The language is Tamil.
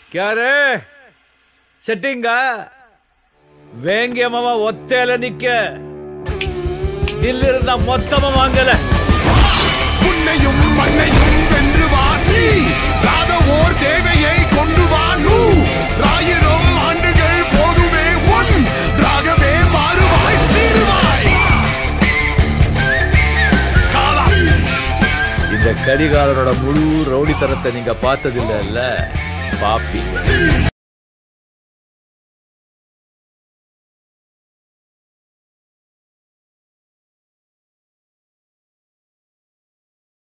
ಕ್ಯಾರೆ ಸೆಟ್ಟಿಂಗ வேங்கியமாவா ஒத்தையில நிக்க தில்லிருந்த மொத்தமா வாங்கல உன்னையும் மண்ணையும் வென்று வா நீ ராத ஓர் தேவையை கொண்டு வா நூ ஆயிரம் ஆண்டுகள் போதுமே உன் ராகவே மாறுவாய் சீருவாய் காலா இந்த கரிகாலனோட முழு ரவுடித்தனத்தை நீங்க பார்த்ததில்ல பாப்பீங்க